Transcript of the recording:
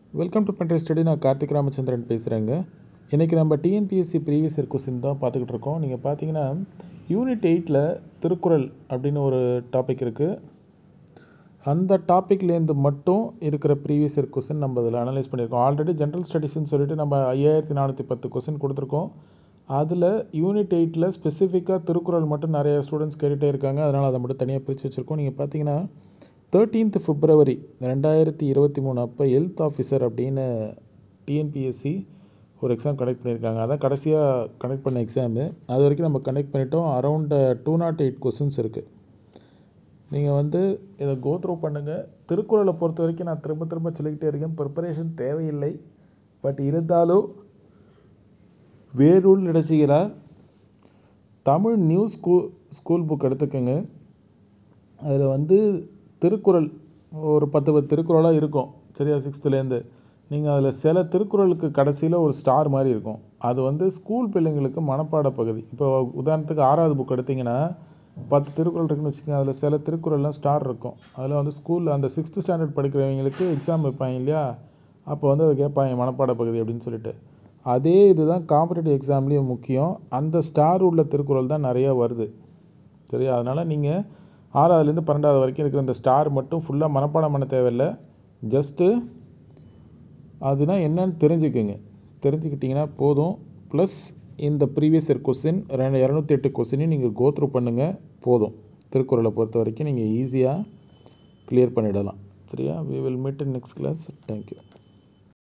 welcome to பண்ற study நான் கார்த்திக் ராமச்சந்திரன் பேசுகிறேங்க இன்றைக்கி நம்ம டிஎன்பிஎஸ்சி ப்ரீவியஸ் இயர் கொஸ்டின் தான் பார்த்துக்கிட்டு இருக்கோம் நீங்கள் பார்த்தீங்கன்னா யூனிட் எயிட்டில் திருக்குறள் அப்படின்னு ஒரு டாபிக் இருக்குது அந்த டாப்பிக்லேருந்து மட்டும் இருக்கிற ப்ரீவியஸ் இயர் கொஸ்டின் நம்ம இதில் அனலைஸ் பண்ணியிருக்கோம் ஆல்ரெடி ஜென்ரல் ஸ்டடீஸ்னு சொல்லிட்டு நம்ம ஐயாயிரத்தி நானூற்றி பத்து கொஸ்டின் கொடுத்துருக்கோம் அதில் யூனிட் எயிட்டில் ஸ்பெசிஃபிக்காக திருக்குறள் மட்டும் நிறைய ஸ்டூடெண்ட்ஸ் கேட்டுகிட்டே இருக்காங்க அதனால் அதை மட்டும் தனியாக பிரித்து வச்சுருக்கோம் நீங்கள் பார்த்தீங்கன்னா தேர்ட்டீன்த் பிப்ரவரி ரெண்டாயிரத்தி இருபத்தி மூணு அப்போ ஹெல்த் ஆஃபீஸர் அப்படின்னு டிஎன்பிஎஸ்சி ஒரு எக்ஸாம் கண்டக்ட் பண்ணியிருக்காங்க அதான் கடைசியாக கண்டக்ட் பண்ண எக்ஸாமு அது வரைக்கும் நம்ம கண்டக்ட் பண்ணிட்டோம் around two nought eight questions இருக்குது நீங்கள் வந்து இதை கோத்ரூ பண்ணுங்கள் திருக்குறளை பொறுத்த வரைக்கும் நான் திரும்ப திரும்ப சொல்லிக்கிட்டே இருக்கேன் ப்ரிப்பரேஷன் தேவையில்லை பட் இருந்தாலும் வேரூர் நிகழ்ச்சிகளாக Tamil new school school book எடுத்துக்கோங்க அதில் வந்து திருக்குறள் ஒரு பத்து பத்து திருக்குறளாக இருக்கும் சரியா சிக்ஸ்த்துலேருந்து நீங்கள் அதில் சில திருக்குறளுக்கு கடைசியில் ஒரு ஸ்டார் மாதிரி இருக்கும் அது வந்து ஸ்கூல் பிள்ளைங்களுக்கு மனப்பாட பகுதி இப்போ உதாரணத்துக்கு ஆறாவது புக் எடுத்திங்கன்னா பத்து திருக்குறள் இருக்குன்னு வச்சுக்கோங்க அதில் சில திருக்குறள்லாம் ஸ்டார் இருக்கும் அதில் வந்து ஸ்கூலில் அந்த சிக்ஸ்த்து ஸ்டாண்டர்ட் படிக்கிறவங்களுக்கு எக்ஸாம் வைப்பாங்க இல்லையா அப்போ வந்து அதை கேட்பாங்க மனப்பாட பகுதி அப்படின்னு சொல்லிட்டு அதே இதுதான் காம்படிட்டிவ் எக்ஸாம்லேயும் முக்கியம் அந்த ஸ்டார் உள்ள திருக்குறள் தான் நிறையா வருது சரியா அதனால் நீங்கள் ஆறாவதுலேருந்து பன்னெண்டாவது வரைக்கும் இருக்கிற இந்த ஸ்டார் மட்டும் ஃபுல்லாக மனப்பாடம் பண்ண தேவையில்லை ஜஸ்ட்டு அதுனா என்னன்னு தெரிஞ்சுக்குங்க தெரிஞ்சுக்கிட்டிங்கன்னா போதும் ப்ளஸ் இந்த ப்ரீவியஸ் இயர் கொஸ்டின் ரெண்டு இரநூத்தி எட்டு கொஸ்டினையும் நீங்கள் கோத்ரூ பண்ணுங்கள் போதும் திருக்குறளை பொறுத்த வரைக்கும் நீங்கள் ஈஸியாக கிளியர் பண்ணிடலாம் சரியா we will meet in next class thank you